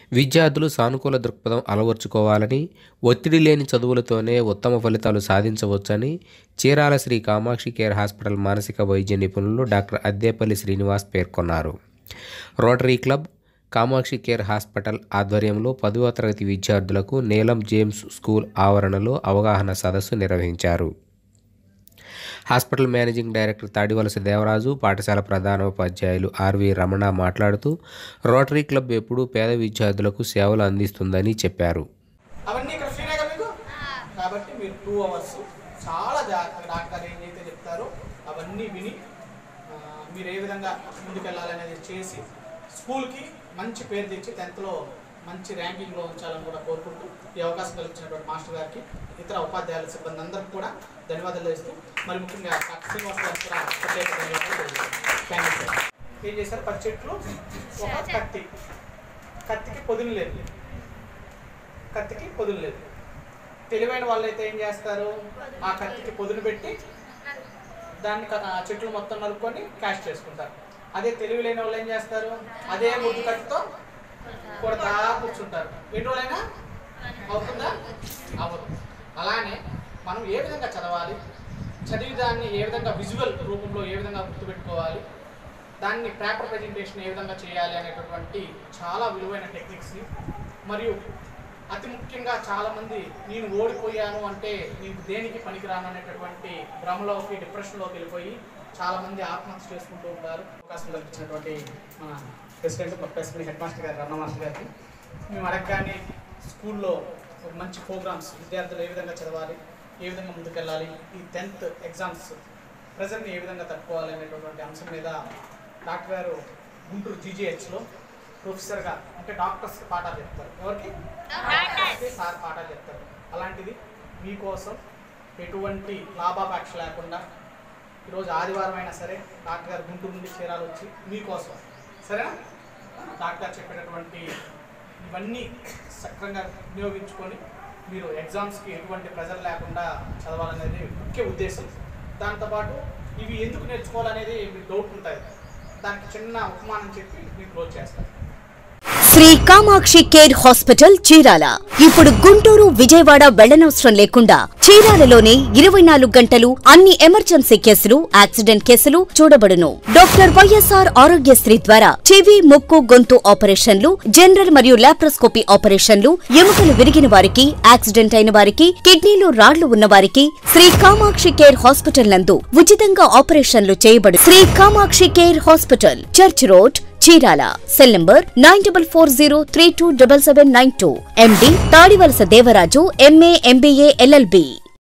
విద్యార్థులు సానుకూల దృక్పథం అలవర్చుకోవాలని ఒత్తిడి లేని చదువులతోనే ఉత్తమ ఫలితాలు సాధించవచ్చని చీరాల శ్రీ కామాక్షి కేర్ హాస్పిటల్ మానసిక వైద్య నిపుణులు డాక్టర్ అద్దేపల్లి శ్రీనివాస్ పేర్కొన్నారు rotary club Kamakshi care hospital ఆధ్వర్యంలో పదవ తరగతి విద్యార్థులకు నీలం జేమ్స్ స్కూల్ ఆవరణలో అవగాహన సదస్సు నిర్వహించారు hospital managing director Tadivalasa Devaraju పాఠశాల ప్రధానోపాధ్యాయులు ఆర్వి రమణ మాట్లాడుతూ రోటరీ క్లబ్ ఎప్పుడూ పేద విద్యార్థులకు సేవలు అందిస్తుందని చెప్పారు అవన్నీ ఇక్కడ ఫ్రీనే కదా మీకు కాబట్టి మీరు టూ అవర్స్ చాలా జాగ్రత్తగా డాక్టర్ ఏదైతే చెప్తారో అవన్నీ విని ఆ, మీరు ఏ విధంగా ముందుకెళ్ళాలనేది చేసి స్కూల్కి మంచి పేరు తెచ్చి టెన్త్లో మంచి ర్యాంకింగ్లో ఉంచాలని కూడా కోరుకుంటూ ఈ అవకాశం కల్పించినటువంటి మాస్టర్ గారికి ఇతర ఉపాధ్యాయుల సిబ్బంది అందరికీ కూడా ధన్యవాదాలు చేస్తూ మరి ముఖ్యంగా డాక్టర్ శ్రీనివాస్ గారికి కూడా ప్రత్యేక ధన్యవాదాలు తెలియజేస్తున్నాను. థ్యాంక్ యూ సార్ ఏం చేశారు పది చెట్లు ఒక కత్తి కత్తికి పొదును లేదు కత్తికి పొదును లేదు తెలివైన వాళ్ళు అయితే ఏం చేస్తారు ఆ కత్తికి పొదును పెట్టి దాన్ని క- ఆ చెట్లు మొత్తం నరుక్కొని క్యాష్ చేసుకుంటారు అదే తెలివి లేని వాళ్ళు ఏం చేస్తారు అదే ముద్దు కత్తితో కొడతా కూర్చుంటారు ఎన్ని రోజులైనా అవుతుందా అవ్వదు అలానే మనం ఏ విధంగా చదవాలి చదివి దాన్ని ఏ విధంగా విజువల్ రూపంలో ఏ విధంగా గుర్తుపెట్టుకోవాలి దాన్ని పేపర్ ప్రజెంటేషన్ ఏ విధంగా చేయాలి అనేటటువంటి చాలా విలువైన టెక్నిక్స్ని మరియు అతి ముఖ్యంగా చాలామంది నేను ఓడిపోయాను అంటే నేను దేనికి పనికిరాను అనేటటువంటి భ్రమలోకి డిప్రెషన్లోకి వెళ్ళిపోయి చాలామంది ఆత్మహత్య చేసుకుంటూ ఉంటారు అవకాశం కల్పించినటువంటి మన ప్రెసిడెంట్ మా ప్రెసిడెంట్ హెడ్ మాస్టర్ గారు రమణ మాస్టర్ గారికి మేము అడగగానే స్కూల్లో ఒక మంచి ప్రోగ్రామ్స్ విద్యార్థులు ఏ విధంగా చదవాలి ఏ విధంగా ముందుకెళ్ళాలి ఈ టెన్త్ ఎగ్జామ్స్ ప్రజెంట్ని ఏ విధంగా తట్టుకోవాలి అనేటటువంటి అంశం మీద డాక్టర్ గారు గుంటూరు జీజీహెచ్లో ప్రొఫెసర్గా అంటే డాక్టర్స్ పాఠాలు చెప్తారు ఎవరికి డాక్టర్స్కి సార్ పాఠాలు చెప్తారు అలాంటిది మీకోసం ఎటువంటి లాభాపేక్ష లేకుండా ఈరోజు ఆదివారం అయినా సరే డాక్టర్ గారు గుంటూరు నుండి చీరాలు వచ్చి మీకోసం సరేనా డాక్టర్ గారు చెప్పేటటువంటి ఇవన్నీ సక్రంగా వినియోగించుకొని మీరు ఎగ్జామ్స్కి ఎటువంటి ప్రెజర్ లేకుండా చదవాలనేది ముఖ్య ఉద్దేశం దాంతోపాటు ఇవి ఎందుకు నేర్చుకోవాలనేది మీకు డౌట్ ఉంటుంది దానికి చిన్న ఉపమానం చెప్పి మీకు క్లోజ్ చేస్తాను శ్రీ కామాక్షి కేర్ హాస్పిటల్ చీరాల ఇప్పుడు గుంటూరు విజయవాడ వెళ్లనవసరం లేకుండా చీరాలలోనే ఇరవై నాలుగు గంటలు అన్ని ఎమర్జెన్సీ కేసులు యాక్సిడెంట్ కేసులు చూడబడును డాక్టర్ వైఎస్ఆర్ ఆరోగ్యశ్రీ ద్వారా చెవి ముక్కు గొంతు ఆపరేషన్లు జనరల్ మరియు లాప్రోస్కోపీ ఆపరేషన్లు ఎముకలు విరిగిన వారికి యాక్సిడెంట్ అయిన వారికి కిడ్నీలో రాళ్లు ఉన్న వారికి శ్రీ కామాక్షి కేర్ హాస్పిటల్ నందు ఉచితంగా ఆపరేషన్లు చేయబడు Sri Kamakshi care hospital church road Chirala cell number nine double four zero three two double seven nine two MD Tadivalasa Devaraju MA MBA LLB